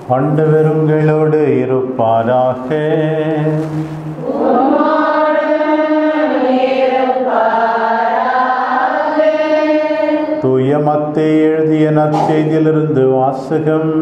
ஆண்டவர் உங்களோடு இருப்பாராக தூய மத்தை எழுதிய நற்செய்தியிலிருந்து வாசகம்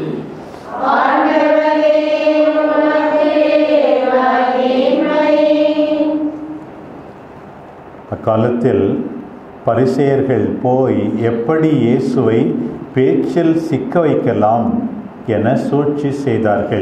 அக்காலத்தில் பரிசேயர்கள் போய் எப்படி இயேசுவை பேச்சில் சிக்க வைக்கலாம் என சூழ்ச்சி செய்தார்கள்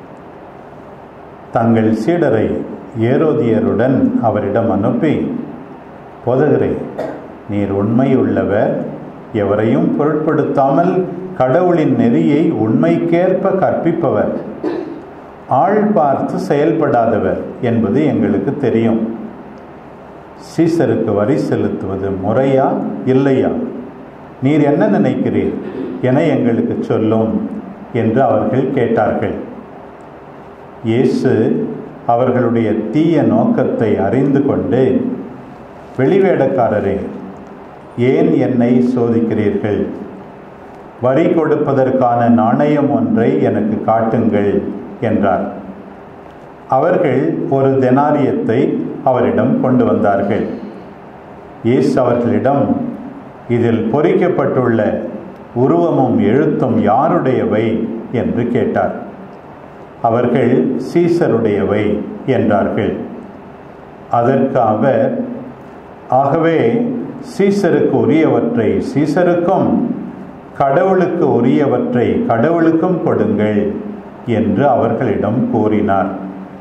தங்கள் சீடரை ஏரோதியருடன் அவரிடம் அனுப்பி போதகரே நீர் உண்மையுள்ளவர் எவரையும் பொருட்படுத்தாமல் கடவுளின் நெறியை உண்மைக்கேற்ப கற்பிப்பவர் ஆள் பார்த்து செயல்படாதவர் என்பது எங்களுக்கு தெரியும் சீசருக்கு வரி செலுத்துவது முறையா இல்லையா நீர் என்ன நினைக்கிறீர் என எங்களுக்கு சொல்லும் என்று அவர்கள் கேட்டார்கள் இயேசு அவர்களுடைய தீய நோக்கத்தை அறிந்து கொண்டு வெளிவேடக்காரரே ஏன் என்னை சோதிக்கிறீர்கள் வரி கொடுப்பதற்கான நாணயம் ஒன்றை எனக்கு காட்டுங்கள் என்றார் அவர்கள் ஒரு தெனாரியத்தை அவரிடம் கொண்டு வந்தார்கள் இயேசு அவர்களிடம் இதில் பொறிக்கப்பட்டுள்ள உருவமும் எழுத்தும் யாருடையவை என்று கேட்டார் அவர்கள் சீசருடையவை என்றார்கள் அதற்கு அவர் ஆகவே சீசருக்கு உரியவற்றை சீசருக்கும் கடவுளுக்கு உரியவற்றை கடவுளுக்கும் கொடுங்கள் என்று அவர்களிடம் கூறினார்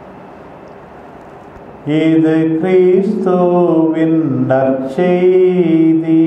இது கிறிஸ்துவின் நற்செய்தி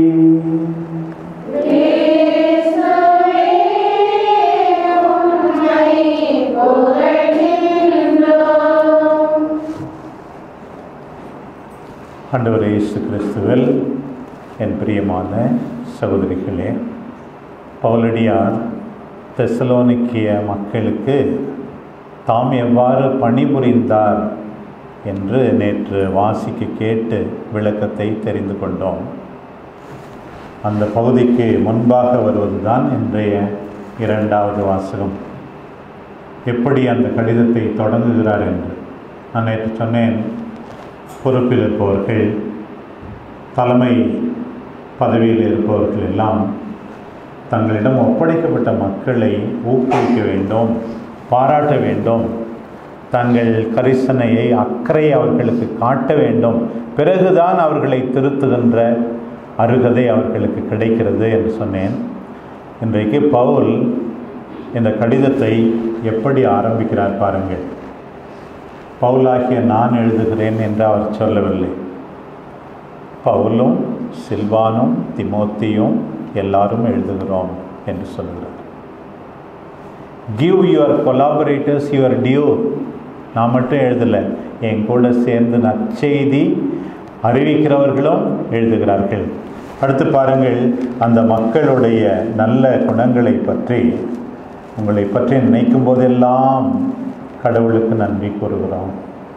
ஆண்டவர் இயேசு கிறிஸ்துவில் என் பிரியமான சகோதரிகளே பவுலடியார் தெசலோனிக்கிய மக்களுக்கு தாம் எவ்வாறு பணிபுரிந்தார் என்று நேற்று வாசிக்க கேட்டு விளக்கத்தை தெரிந்து கொண்டோம் அந்த பகுதிக்கு முன்பாக வருவதுதான் இன்றைய இரண்டாவது வாசகம் எப்படி அந்த கடிதத்தை தொடங்குகிறார் என்று நான் நேற்று சொன்னேன் பொறுப்பில் இருப்பவர்கள் தலைமை பதவியில் இருப்பவர்கள் எல்லாம் தங்களிடம் ஒப்படைக்கப்பட்ட மக்களை ஊக்குவிக்க வேண்டும் பாராட்ட வேண்டும் தங்கள் கரிசனையை அக்கறை அவர்களுக்கு காட்ட வேண்டும் பிறகுதான் அவர்களை திருத்துகின்ற அருகதை அவர்களுக்கு கிடைக்கிறது என்று சொன்னேன் இன்றைக்கு பவுல் இந்த கடிதத்தை எப்படி ஆரம்பிக்கிறார் பாருங்கள் பவுலாகிய நான் எழுதுகிறேன் என்று அவர் சொல்லவில்லை பவுலும் சில்வானும் திமோத்தியும் எல்லாரும் எழுதுகிறோம் என்று சொல்கிறார் give your collaborators your due நான் மட்டும் எழுதலை என் கூட சேர்ந்து நற்செய்தி அறிவிக்கிறவர்களும் எழுதுகிறார்கள் அடுத்து பாருங்கள் அந்த மக்களுடைய நல்ல குணங்களை பற்றி உங்களை பற்றி நினைக்கும் போதெல்லாம் கடவுளுக்கு நன்றி கூறுகிறோம்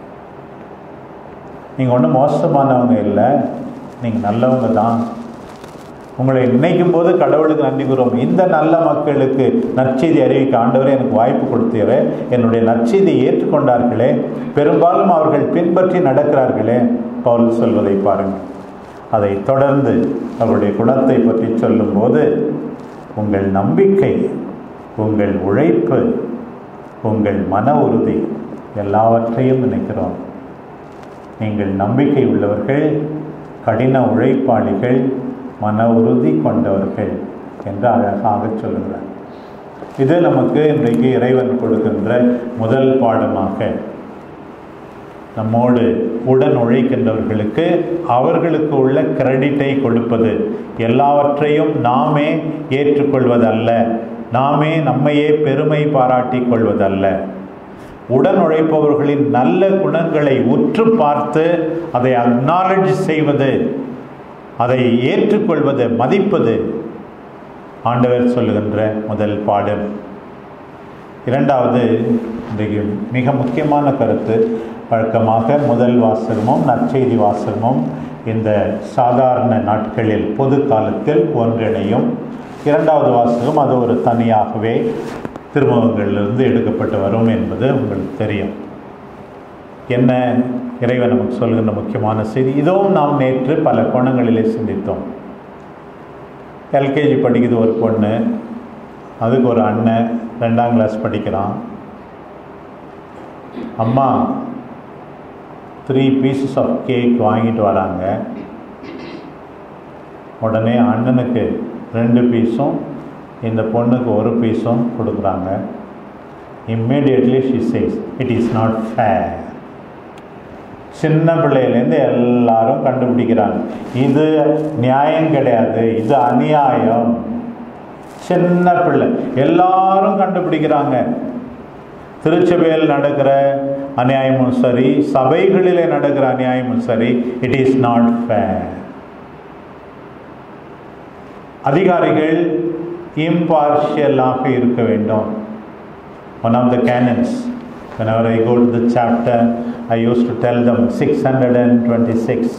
நீங்கள் ஒன்றும் மோசமானவங்க இல்லை நீங்கள் நல்லவங்க தான் உங்களை நினைக்கும் போது கடவுளுக்கு நன்றி கூறுவோம் இந்த நல்ல மக்களுக்கு நற்செய்தி அறிவிக்க ஆண்டவரே எனக்கு வாய்ப்பு கொடுத்தீரே என்னுடைய நற்செய்தியை ஏற்றுக்கொண்டார்களே பெரும்பாலும் அவர்கள் பின்பற்றி நடக்கிறார்களே பவுல் சொல்வதை பாருங்கள் அதை தொடர்ந்து அவருடைய குணத்தை பற்றி சொல்லும்போது உங்கள் நம்பிக்கை உங்கள் உழைப்பு உங்கள் மன உறுதி எல்லாவற்றையும் நினைக்கிறோம் நீங்கள் நம்பிக்கை உள்ளவர்கள் கடின உழைப்பாளிகள் மன உறுதி கொண்டவர்கள் என்று அழகாக சொல்லுகிறார் இது நமக்கு இன்றைக்கு இறைவன் கொடுக்கின்ற முதல் பாடமாக நம்மோடு உடன் உழைக்கின்றவர்களுக்கு அவர்களுக்கு உள்ள கிரெடிட்டை கொடுப்பது எல்லாவற்றையும் நாமே ஏற்றுக்கொள்வதல்ல நாமே நம்மையே பெருமை பாராட்டி கொள்வதல்ல உடன் உழைப்பவர்களின் நல்ல குணங்களை உற்று பார்த்து அதை அக்னாலஜ் செய்வது அதை ஏற்றுக்கொள்வது மதிப்பது ஆண்டவர் சொல்லுகின்ற முதல் பாடம் இரண்டாவது இன்றைக்கு மிக முக்கியமான கருத்து வழக்கமாக முதல் வாசகமும் நற்செய்தி வாசகமும் இந்த சாதாரண நாட்களில் பொது காலத்தில் ஒன்றிணையும் இரண்டாவது வாசகம் அது ஒரு தனியாகவே திருமுகங்களிலிருந்து எடுக்கப்பட்டு வரும் என்பது உங்களுக்கு தெரியும் என்ன இறைவன் நமக்கு சொல்கின்ற முக்கியமான செய்தி இதுவும் நாம் நேற்று பல கோணங்களிலே சிந்தித்தோம் எல்கேஜி படிக்குது ஒரு பொண்ணு அதுக்கு ஒரு அண்ணன் ரெண்டாம் கிளாஸ் படிக்கிறான் அம்மா த்ரீ பீசஸ் ஆஃப் கேக் வாங்கிட்டு வராங்க உடனே அண்ணனுக்கு ரெண்டு பீஸும் இந்த பொண்ணுக்கு ஒரு பீஸும் கொடுக்குறாங்க immediately she says it is not fair சின்ன பிள்ளையிலேருந்து எல்லாரும் கண்டுபிடிக்கிறாங்க இது நியாயம் கிடையாது இது அநியாயம் சின்ன பிள்ளை எல்லாரும் கண்டுபிடிக்கிறாங்க திருச்சபையில் நடக்கிற அநியாயமும் சரி சபைகளிலே நடக்கிற அநியாயமும் சரி இட் இஸ் நாட் ஃபேர் அதிகாரிகள் இம்பார்ஷியலாக இருக்க வேண்டும் one of the canons whenever I go to the chapter, I used to tell them 626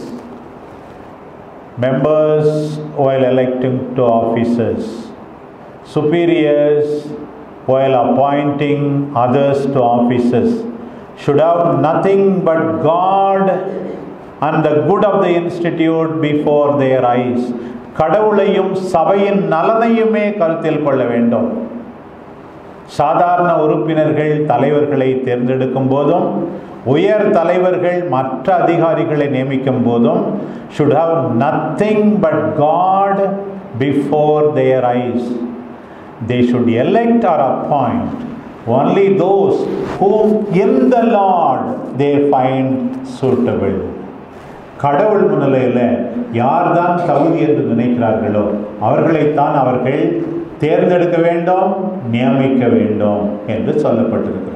members while electing to officers, superiors while appointing others to offices should have nothing but God and the good of the institute before their eyes. கடவுளையும் சபையின் நலனையுமே கருத்தில் கொள்ள வேண்டும் சாதாரண உறுப்பினர்கள் தலைவர்களை தேர்ந்தெடுக்கும் போதும் உயர் தலைவர்கள் மற்ற அதிகாரிகளை நியமிக்கும் போதும் should have nothing but God before their eyes. They should elect or appoint only those whom in the Lord they find suitable. கடவுள் முன்னிலையில் யார்தான் தகுதி என்று நினைக்கிறார்களோ அவர்களைத்தான் அவர்கள் தேர்ந்தெடுக்க வேண்டும் நியமிக்க வேண்டும் என்று சொல்லப்பட்டிருக்கிறது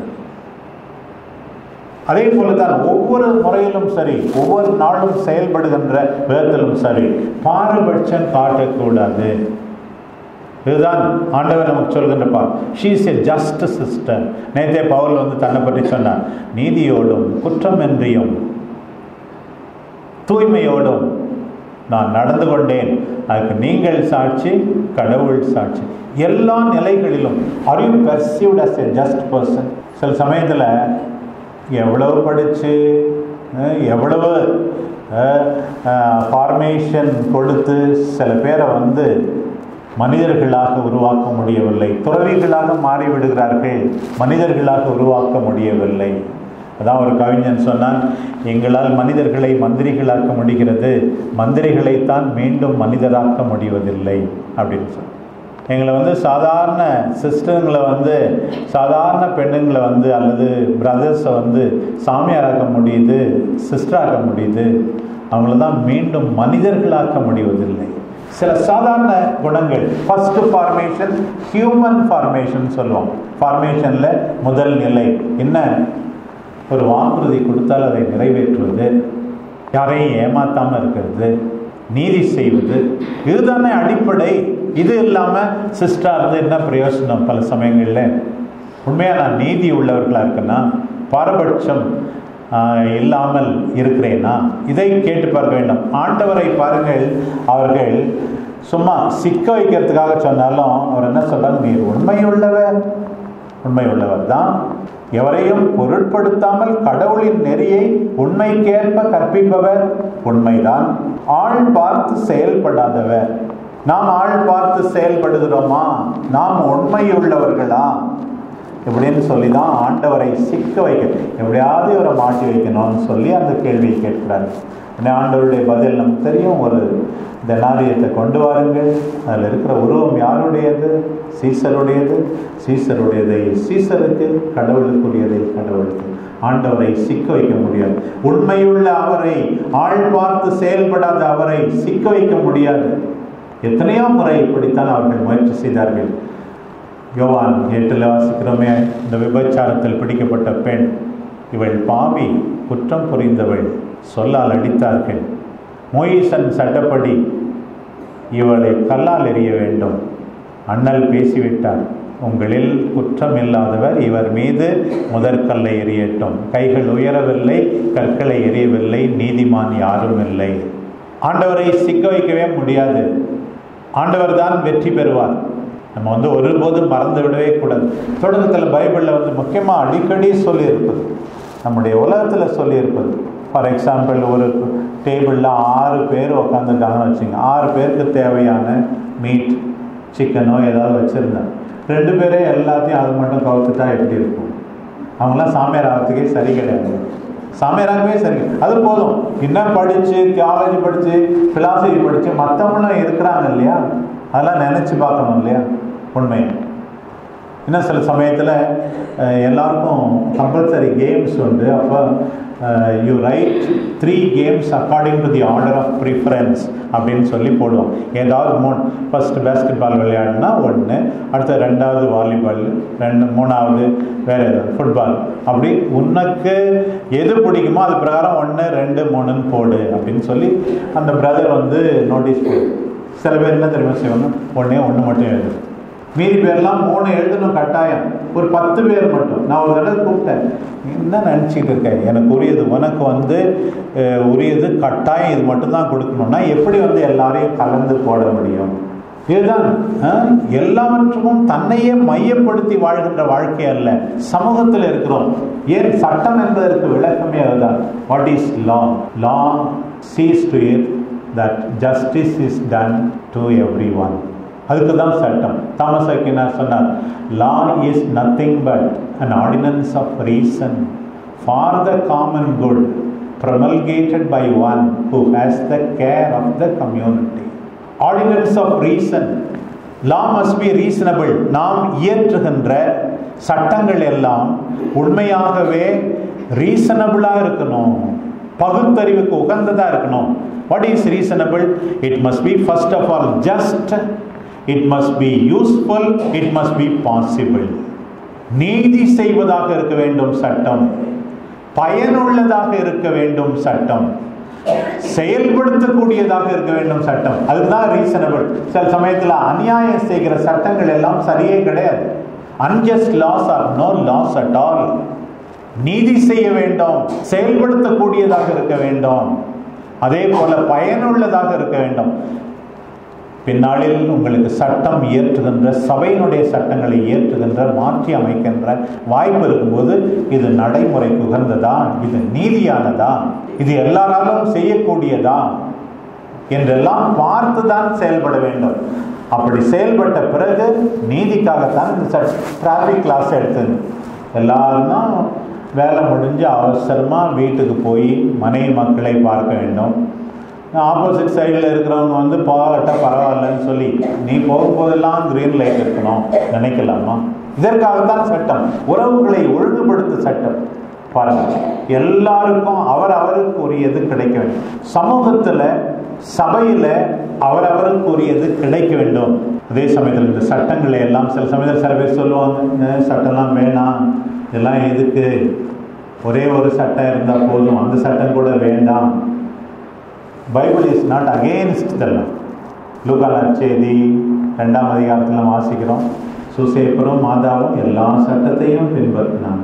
அதே போலதான் ஒவ்வொரு முறையிலும் சரி ஒவ்வொரு நாளும் செயல்படுகின்ற விதத்திலும் சரி பாரபட்சம் காட்டக்கூடாது இதுதான் ஆண்டவர் நமக்கு சொல்கின்ற பா ஷீஸ் எ ஜஸ்ட் சிஸ்டர் நேத்தே பவுல் வந்து தன்னை பற்றி சொன்னார் நீதியோடும் குற்றமின்றியும் தூய்மையோடும் நான் நடந்து கொண்டேன் அதுக்கு நீங்கள் சாட்சி கடவுள் சாட்சி எல்லா நிலைகளிலும் are you perceived as a just person சில சமயத்தில் எவ்வளவு படித்து எவ்வளவு ஃபார்மேஷன் கொடுத்து சில பேரை வந்து மனிதர்களாக உருவாக்க முடியவில்லை துறவிகளாக மாறிவிடுகிறார்கள் மனிதர்களாக உருவாக்க முடியவில்லை அதான் ஒரு கவிஞன் சொன்னான் எங்களால் மனிதர்களை மந்திரிகளாக்க முடிகிறது மந்திரிகளைத்தான் மீண்டும் மனிதராக்க முடிவதில்லை அப்படின்னு சொன்னான் எங்களை வந்து சாதாரண சிஸ்டருங்களை வந்து சாதாரண பெண்ணுங்களை வந்து அல்லது பிரதர்ஸை வந்து சாமியாராக்க முடியுது சிஸ்டராக்க முடியுது அவங்கள தான் மீண்டும் மனிதர்களாக்க முடிவதில்லை சில சாதாரண குணங்கள் ஃபர்ஸ்ட் ஃபார்மேஷன் ஹியூமன் ஃபார்மேஷன் சொல்லுவோம் ஃபார்மேஷனில் முதல் நிலை என்ன ஒரு வாக்குறுதி கொடுத்தால் அதை நிறைவேற்றுவது யாரையும் ஏமாத்தாமல் இருக்கிறது நீதி செய்வது இதுதானே அடிப்படை இது இல்லாமல் சிஸ்டராக இருந்து என்ன பிரயோஜனம் பல சமயங்களில் உண்மையாக நான் நீதி உள்ளவர்களாக இருக்கேன்னா பாரபட்சம் இல்லாமல் இருக்கிறேனா இதை கேட்டு பார்க்க வேண்டும் ஆண்டவரை பாருங்கள் அவர்கள் சும்மா சிக்க வைக்கிறதுக்காக சொன்னாலும் அவர் என்ன சொல்றாங்க நீர் உண்மையுள்ளவர் உண்மை உள்ளவர் தான் எவரையும் பொருட்படுத்தாமல் கடவுளின் நெறியை உண்மைக்கேற்ப கற்பிப்பவர் உண்மைதான் ஆள் பார்த்து செயல்படாதவர் நாம் ஆள் பார்த்து செயல்படுகிறோமா நாம் உண்மையுள்ளவர்களா இப்படின்னு சொல்லி தான் ஆண்டவரை சிக்க வைக்க எப்படியாவது இவரை மாட்டி வைக்கணும்னு சொல்லி அந்த கேள்வியை கேட்கிறாரு ஆண்டவருடைய பதில் நமக்கு தெரியும் ஒரு இந்த நாரியத்தை கொண்டு வாருங்கள் அதில் இருக்கிற உருவம் யாருடையது சீசருடையது சீசருடையதை சீசருக்கு கடவுளுக்குரியதை கடவுளுக்கு ஆண்டவரை சிக்க வைக்க முடியாது உண்மையுள்ள அவரை ஆள் பார்த்து செயல்படாத அவரை சிக்க வைக்க முடியாது எத்தனையோ முறை இப்படித்தான் அவர்கள் முயற்சி செய்தார்கள் யோவான் எட்டில் வாசிக்கிறோமே இந்த விபச்சாரத்தில் பிடிக்கப்பட்ட பெண் இவள் பாவி குற்றம் புரிந்தவள் சொல்லால் அடித்தார்கள் மொயிசன் சட்டப்படி இவளை கல்லால் எறிய வேண்டும் அண்ணல் பேசிவிட்டார் உங்களில் குற்றம் இல்லாதவர் இவர் மீது முதற்கல்லை எறியட்டும் கைகள் உயரவில்லை கற்களை எறியவில்லை நீதிமான் யாரும் இல்லை ஆண்டவரை சிக்க வைக்கவே முடியாது ஆண்டவர் தான் வெற்றி பெறுவார் நம்ம வந்து ஒருபோதும் மறந்து விடவே கூடாது தொடக்கத்தில் பைபிளில் வந்து முக்கியமாக அடிக்கடி சொல்லியிருப்பது நம்முடைய உலகத்தில் சொல்லியிருப்பது ஃபார் எக்ஸாம்பிள் ஒரு டேபிளில் ஆறு பேர் உட்காந்துருக்காங்கன்னு வச்சுங்க ஆறு பேருக்கு தேவையான மீட் சிக்கனோ ஏதாவது வச்சுருந்தேன் ரெண்டு பேரே எல்லாத்தையும் அது மட்டும் கவுத்துட்டா எப்படி இருக்கும் அவங்களாம் சாமியார் ஆகிறதுக்கே சரி கிடையாது சாமியாராகவே சரி அது போதும் இன்னும் படித்து தியாலஜி படித்து ஃபிலாசபி படித்து மற்றவங்களும் இருக்கிறாங்க இல்லையா அதெல்லாம் நினச்சி பார்க்கணும் இல்லையா உண்மை இன்னும் சில சமயத்தில் எல்லாருக்கும் கம்பல்சரி கேம்ஸ் உண்டு அப்போ you write three games according to the order of preference அப்படின்னு சொல்லி போடுவோம் ஏதாவது மூணு ஃபர்ஸ்ட் பேஸ்கெட் பால் விளையாடினா ஒன்று அடுத்த ரெண்டாவது வாலிபால் ரெண்டு மூணாவது வேறு ஏதாவது ஃபுட்பால் அப்படி உனக்கு எது பிடிக்குமோ அது பிரகாரம் ஒன்று ரெண்டு மூணுன்னு போடு அப்படின்னு சொல்லி அந்த பிரதர் வந்து நோட்டீஸ் போடு சில பேர் என்ன தெரியுமா செய்வாங்க ஒன்றே ஒன்று மட்டும் எழுது மீதி பேர்லாம் மூணு எழுதணும் கட்டாயம் ஒரு பத்து பேர் மட்டும் நான் ஒரு தடவை கூப்பிட்டேன் என்ன நினச்சிட்டு இருக்கேன் எனக்கு உரியது உனக்கு வந்து அஹ், உரியது கட்டாயம் இது மட்டும்தான் கொடுக்கணும்னா எப்படி வந்து எல்லாரையும் கலந்து போட முடியும் இதுதான் அஹ், எல்லாவற்றுக்கும் தன்னையே மையப்படுத்தி வாழ்கின்ற வாழ்க்கை அல்ல சமூகத்தில் இருக்கிறோம் ஏன் சட்டம் என்பதற்கு விளக்கமே அதுதான் what is law law sees to it that justice is done to everyone அதுக்கு தான் சட்டம் தாமஸ் அக்கினார் சொன்னார் law is nothing but an ordinance of reason for the common good promulgated by one who has the care of the community ordinance of reason law must be reasonable நாம் இயற்றுகின்ற சட்டங்கள் எல்லாம் உண்மையாகவே ரீசனபிளாக இருக்கணும் பகுத்தறிவுக்கு உகந்ததா இருக்கணும் what is reasonable it must be first of all just it must be useful it must be possible நீதி செய்வதாக இருக்க வேண்டும் சட்டம் பயனுள்ளதாக இருக்க வேண்டும் சட்டம் செயல்படுத்தக்கூடியதாக இருக்க வேண்டும் சட்டம் அதுதான் ரீசனபிள் சில சமயத்தில் அநியாயம் செய்கிற சட்டங்கள் எல்லாம் சரியே கிடையாது unjust laws are no laws at all நீதி செய்ய வேண்டும் செயல்படுத்தக்கூடியதாக இருக்க வேண்டும் அதே போல பயனுள்ளதாக இருக்க வேண்டும் பின்னாளில் உங்களுக்கு சட்டம் இயற்றுகின்ற சபையினுடைய சட்டங்களை இயற்றுகின்ற மாற்றி அமைக்கின்ற வாய்ப்பு இருக்கும்போது இது நடைமுறைக்கு உகந்ததா இது நீதியானதா இது எல்லாராலும் செய்யக்கூடியதா என்றெல்லாம் பார்த்து தான் செயல்பட வேண்டும் அப்படி செயல்பட்ட பிறகு நீதிக்காகத்தான் இந்த டிராஃபிக் கிளாஸ் எடுத்தது எல்லாரும் தான் வேலை முடிஞ்சு அவசரமாக வீட்டுக்கு போய் மனைவி மக்களை பார்க்க வேண்டும் ஆப்போசிட் சைடில் இருக்கிறவங்க வந்து போகட்டா பரவாயில்லன்னு சொல்லி நீ போகும்போதெல்லாம் கிரீன் லைட் இருக்கணும் நினைக்கலாமா இதற்காகத்தான் சட்டம் உறவுகளை ஒழுங்குபடுத்த சட்டம் பாருங்க எல்லாருக்கும் அவர் அவருக்கு உரியது கிடைக்க வேண்டும் சமூகத்தில் சபையில் அவரவருக்கு உரியது கிடைக்க வேண்டும் அதே சமயத்தில் இந்த சட்டங்களை எல்லாம் சில சமயத்தில் சில பேர் சொல்லுவாங்க இந்த சட்டம்லாம் வேணாம் இதெல்லாம் எதுக்கு ஒரே ஒரு சட்டம் இருந்தால் போதும் அந்த சட்டம் கூட வேண்டாம் பைபிள் இஸ் நாட் அகெயின்ஸ்ட் இதெல்லாம் லூகா நற்செய்தி ரெண்டாம் அதிகாரத்தில் நம்ம வாசிக்கிறோம் சுசேப்பரும் மாதாவும் எல்லா சட்டத்தையும் பின்பற்றினாங்க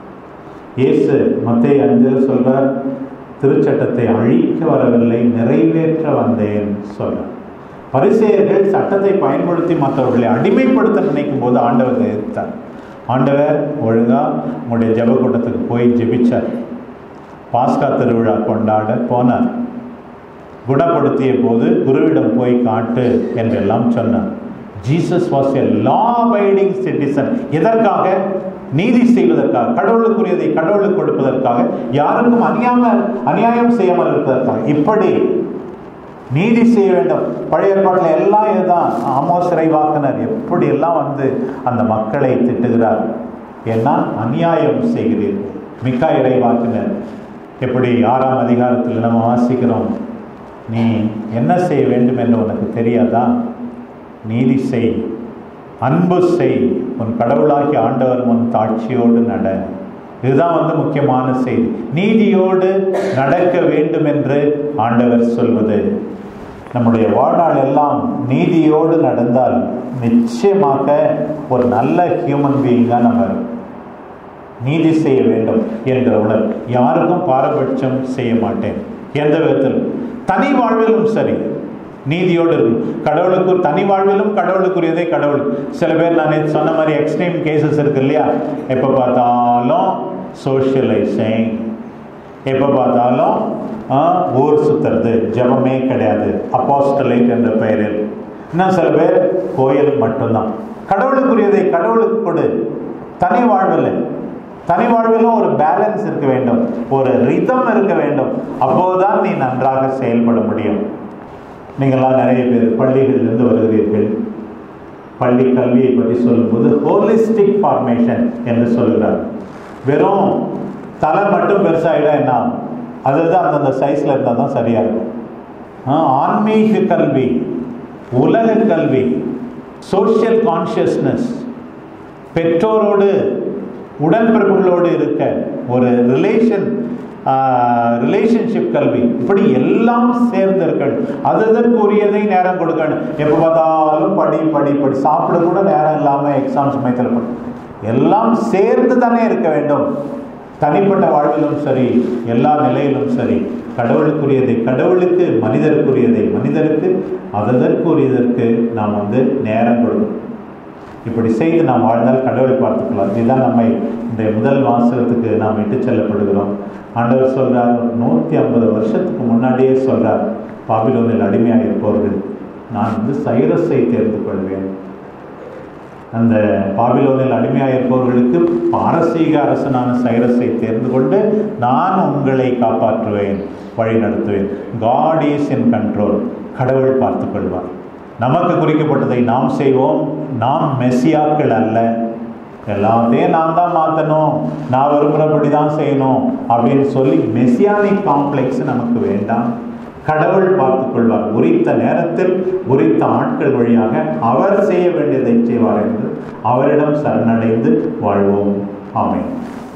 இயேசு மத்திய அஞ்சில் சொல்றார் திருச்சட்டத்தை அழிக்க வரவில்லை நிறைவேற்ற வந்தேன் சொல்றார் பரிசேயர்கள் சட்டத்தை பயன்படுத்தி மற்றவர்களை அடிமைப்படுத்த நினைக்கும் போது ஆண்டவர் எதிர்த்தார் ஆண்டவர் ஒழுங்கா உங்களுடைய ஜெப கூட்டத்துக்கு போய் ஜெபிச்சார் பாஸ்கா திருவிழா கொண்டாட போனார் குணப்படுத்திய போது குருவிடம் போய் காட்டு என்றெல்லாம் சொன்னார் Jesus was a law abiding citizen எதற்காக நீதி செய்வதற்காக கடவுளுக்குரியதை கடவுளுக்கு கொடுப்பதற்காக யாருக்கும் அநியாம அநியாயம் செய்யாமல் இருப்பதற்காக இப்படி நீதி செய்ய வேண்டும் பழைய ஏற்பாட்டில் எல்லாம் இதுதான் ஆமோஸ் இறைவாக்கினர் எப்படி எல்லாம் வந்து அந்த மக்களை திட்டுகிறார் ஏன்னா அநியாயம் செய்கிறீர்கள் மிக்கா இறைவாக்கினர் எப்படி ஆறாம் அதிகாரத்தில் நம்ம வாசிக்கிறோம் நீ என்ன செய்ய வேண்டும் என்று உனக்கு தெரியாதா நீதி செய் அன்பு செய் உன் கடவுளாகி ஆண்டவர் முன் தாட்சியோடு நட இதுதான் வந்து முக்கியமான செய்தி நீதியோடு நடக்க வேண்டும் என்று ஆண்டவர் சொல்வது நம்முடைய வாழ்நாள் எல்லாம் நீதியோடு நடந்தால் நிச்சயமாக ஒரு நல்ல ஹியூமன் பீயிங்காக நம்ம நீதி செய்ய வேண்டும் என்ற உணர்வு யாருக்கும் பாரபட்சம் செய்ய மாட்டேன் எந்த விதத்தில் தனி வாழ்விலும் சரி நீதியோடு இருக்கும் கடவுளுக்கு ஒரு தனி வாழ்விலும் கடவுளுக்குரியதே கடவுள் சில பேர் நான் நேத்து சொன்ன மாதிரி எக்ஸ்ட்ரீம் கேசஸ் இருக்கு இல்லையா எப்போ பார்த்தாலும் சோஷியலைசிங் எப்போ பார்த்தாலும் ஆ, ஊர் சுத்துறது ஜெபமே கிடையாது அப்போஸ்டலைட் என்ற பெயரில் இன்னும் சில பேர் கோயில் மட்டும்தான் கடவுளுக்குரியதை கடவுளுக்கு கொடு தனி வாழ்வில் தனி வாழ்விலும் ஒரு பேலன்ஸ் இருக்க வேண்டும் ஒரு ரிதம் இருக்க வேண்டும் அப்போதுதான் நீ நன்றாக செயல்பட முடியும் நீங்கள்லாம் நிறைய பேர் பள்ளிகளிலிருந்து வருகிறீர்கள் பள்ளி கல்வியை பற்றி சொல்லும்போது ஹோலிஸ்டிக் ஃபார்மேஷன் என்று சொல்கிறார் வெறும் தலை மட்டும் பெருசாகிட்டா என்ன ஆகும்? அதுதான் அந்தந்த சைஸில் இருந்தால் தான் சரியாக இருக்கும் ஆ, ஆன்மீக கல்வி உலக கல்வி சோஷியல் கான்ஷியஸ்னஸ் பெற்றோரோடு உடன்பிறப்புகளோடு இருக்க ஒரு ரிலேஷன் ரிலேஷன்ஷிப் கல்வி இப்படி எல்லாம் சேர்ந்திருக்கள் அதற்குரியதை நேரம் கொடுக்கணும் எப்போ பார்த்தாலும் படி படி படி சாப்பிட கூட நேரம் இல்லாமல் எக்ஸாம் சமயத்தில் படி எல்லாம் சேர்ந்து தானே இருக்க வேண்டும் தனிப்பட்ட வாழ்விலும் சரி எல்லா நிலையிலும் சரி கடவுளுக்குரியதை கடவுளுக்கு மனிதருக்குரியதை மனிதருக்கு அதற்குரியதற்கு நாம் வந்து நேரம் கொடுக்கணும் இப்படி செய்து நாம் வாழ்ந்தால் கடவுளை பார்த்துக்கலாம் இதுதான் நம்மை இந்த முதல் வாசகத்துக்கு நாம் இட்டு செல்லப்படுகிறோம் ஆண்டவர் சொல்றார் நூற்றி ஐம்பது வருஷத்துக்கு முன்னாடியே சொல்றார் பாபிலோனில் அடிமையாக இருப்பவர்கள் நான் வந்து சைரஸை தேர்ந்து கொள்வேன் அந்த பாபிலோனில் அடிமையாக இருப்பவர்களுக்கு பாரசீக அரசனான சைரஸை தேர்ந்து கொண்டு நான் உங்களை காப்பாற்றுவேன் வழி நடத்துவேன் காட் இஸ் இன் கண்ட்ரோல் கடவுள் பார்த்துக் கொள்வார் நமக்கு குறிக்கப்பட்டதை நாம் செய்வோம் நாம் மெஸ்ஸியாக்கள் அல்ல எல்லாத்தையும் நான் தான் மாற்றணும் நான் விரும்புகிறபடி தான் செய்யணும் அப்படின்னு சொல்லி மெசியானிக் காம்ப்ளெக்ஸ் நமக்கு வேண்டாம் கடவுள் பார்த்துக் கொள்வார் உரித்த நேரத்தில் உரித்த ஆட்கள் வழியாக அவர் செய்ய வேண்டியதை செய்வார் என்று அவரிடம் சரணடைந்து வாழ்வோம் ஆமென்